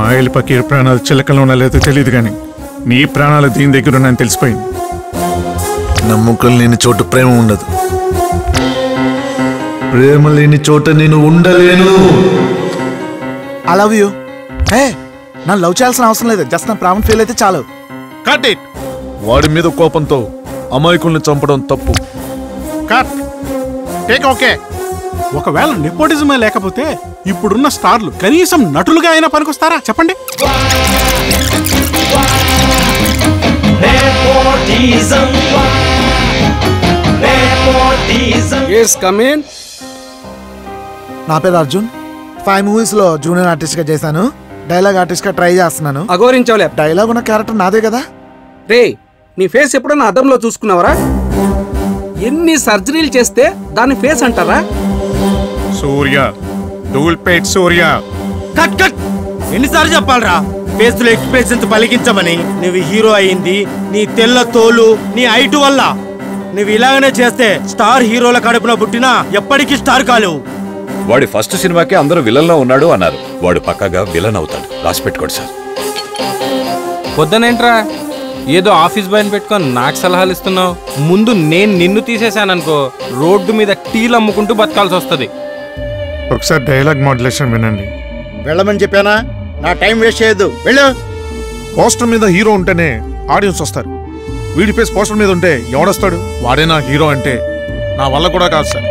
Oil పకీర్ ప్రాణాలు చిలకలో ఉన్నా లేదో తెలియదు కానీ నీ ప్రాణాలు దీని దగ్గర ఉన్నాయని తెలిసిపోయింది నమ్మకం లేని చోట ప్రేమ ఉండదు ప్రేమ లేని చోట నేను ఉండలేను ఐ లవ్ యూ హే నన్ను లవ్ చేయాల్సిన అవసరం లేదు జస్ట్ నా ప్రాణం ఫీల్ అయితే చాలు కట్ ఇట్ వాడి మీద కోపంతో అమాయకుల్ని చంపడం తప్పు కట్ టేక్ ఓకే ఒకవేళ నెపోటిజమే లేకపోతే ఇప్పుడున్న స్టార్లు కనీసం నటులుగా అయినా పనికొస్తారా చెప్పండి Nepotism. Nepotism. ఎస్ కమిన్ నా పేరు అర్జున్ ఫైవ్ మూవీస్ లో జూనియర్ ఆర్టిస్ట్ గా చేశాను డైలాగ్ ఆర్టిస్ట్ గా ట్రై చేస్తున్నాను అఘోరించవలే డైలాగ్ ఉన్న క్యారెక్టర్ నాదే కదా రే నీ ఫేస్ ఎప్పుడన్నా అద్దంలో చూసుకున్నావరా ఎన్ని సర్జరీలు చేస్తే దాని ఫేస్ అంటారా సూర్య ధూల్పేట్ సూర్య కట్ కట్ ఎన్నిసార్లు చెప్పాలరా ఫేస్ లో ఎక్స్ప్రెషన్స్ పలికించమని నువ్వు హీరో అయింది నీ తెల్ల తోలు నీ హైట్ వల్ల నువ్వు ఇలాగనే చేస్తే స్టార్ హీరోల కడుపున పుట్టినా ఎప్పటికీ స్టార్ కాలేవు వాడి ఫస్ట్ సినిమాకి అందరూ విలన్లో ఉన్నాడు అన్నారు వాడు పక్కాగా విలన్ అవుతాడు రాసి పెట్టుకోండి సార్ పొద్దునేంట్రా ఏదో ఆఫీస్ బాయ్ని పెట్టుకొని నాకు సలహాలు ఇస్తున్నావు ముందు నేను నిన్ను తీసేశాననుకో రోడ్డు మీద టీలు అమ్ముకుంటూ బతకాల్సి వస్తుంది ఒకసారి డైలాగ్ మాడ్యులేషన్ వినండి వెళ్ళమని చెప్పానా నా టైం వేస్ట్ చేయొద్దు వెళ్ళు పోస్టర్ మీద హీరో ఉంటేనే ఆడియన్స్ వస్తారు వీడి ఫేస్ పోస్టర్ మీద ఉంటే ఎవడొస్తాడు వాడే నా హీరో అంటే నా వల్ల కూడా కాదు సార్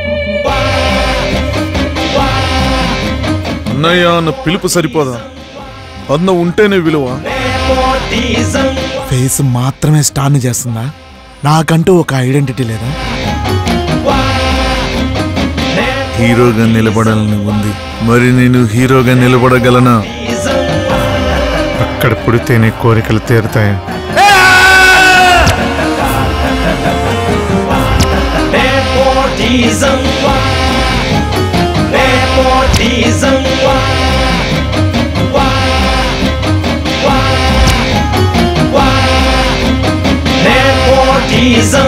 అన్నయ్య అన్న పిలుపు సరిపోదా అన్న ఉంటేనే విలువ Nepotism. ఫేస్ మాత్రమే స్టార్ ని చేస్తుందా నాకంటూ ఒక ఐడెంటిటీ లేదా హీరోగా నిలబడాలని ఉంది మరి నేను హీరోగా నిలబడగలనా అక్కడ పుడితేనే కోరికలు తీరుతాయి Nepotism. Nepotism. Nepotism.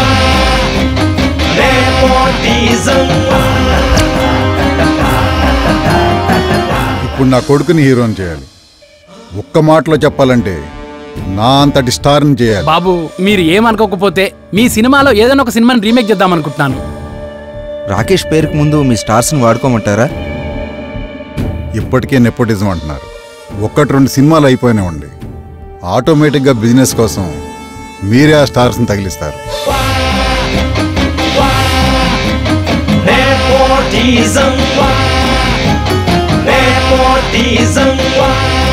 Nepotism. ఇప్పుడు నా కొడుకుని హీరోని చేయాలి ఒక్క మాటలో చెప్పాలంటే నా అంతటి స్టార్ని చేయాలి బాబు మీరు ఏమనుకోకపోతే మీ సినిమాలో ఏదైనా ఒక సినిమాని రీమేక్ చేద్దాం అనుకుంటున్నాను రాకేష్ పేరుకు ముందు మీ స్టార్స్ని వాడుకోమంటారా ఇప్పటికే నెపోటిజం అంటున్నారు ఒక్కటి రెండు సినిమాలు అయిపోయినాయండి ఆటోమేటిక్గా బిజినెస్ కోసం మీరే ఆ స్టార్స్ని తగిలిస్తారు Nepotism. Nepotism.